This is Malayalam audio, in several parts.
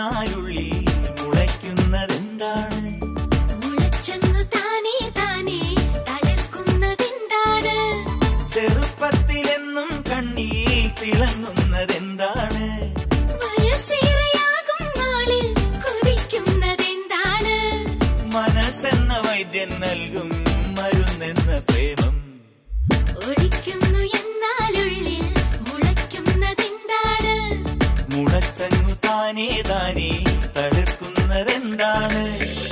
എന്നാലുള്ളിൽ മുളയ്ക്കുന്നതെന്താണ് മുളച്ചെന്നു താനേ താനേ തളിർക്കുന്നതെന്താണ് ചെറുപ്പത്തിലെന്നും കണ്ണീർ തിളങ്ങുന്നതെന്താണ് വയസ്സേറെയാകും നാളിൽ കൊതിക്കുന്നതെന്താണ് മനസ്സെന്ന വൈദ്യൻ നൽകും മരുന്നെന്ന പ്രേമം ഒളിക്കുന്നു എന്നാലുള്ളിൽ മുളയ്ക്കുന്നതെന്താണ് മുളച്ചങ്ങു താനേ താനേ തളിർക്കുന്നതെന്താണ്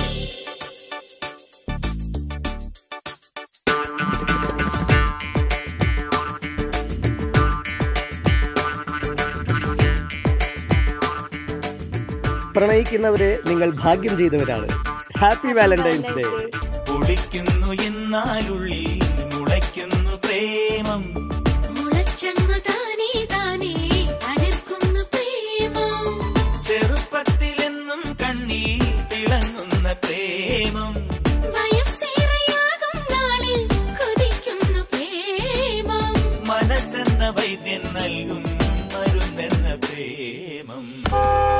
പ്രണയിക്കുന്നവരെ നിങ്ങൾ ഭാഗ്യം ചെയ്തവരാണ് ഹാപ്പി വാലന്റൈൻസ് ഡേ ഒളിക്കുന്നു എന്നാലുള്ളിൽ മുളയ്ക്കുന്നു പ്രേമം മുളച്ചെന്നു താനേ താനേ തളിർക്കുന്നു പ്രേമം ചെറുപ്പത്തിലെന്നും കണ്ണീർ തിളങ്ങുന്ന പ്രേമം വയസ്സേറെയാകും നാളിൽ കൊതിക്കുന്നു പ്രേമം മനസ്സെന്ന വൈദ്യൻ നൽകും മരുന്നെന്ന പ്രേമം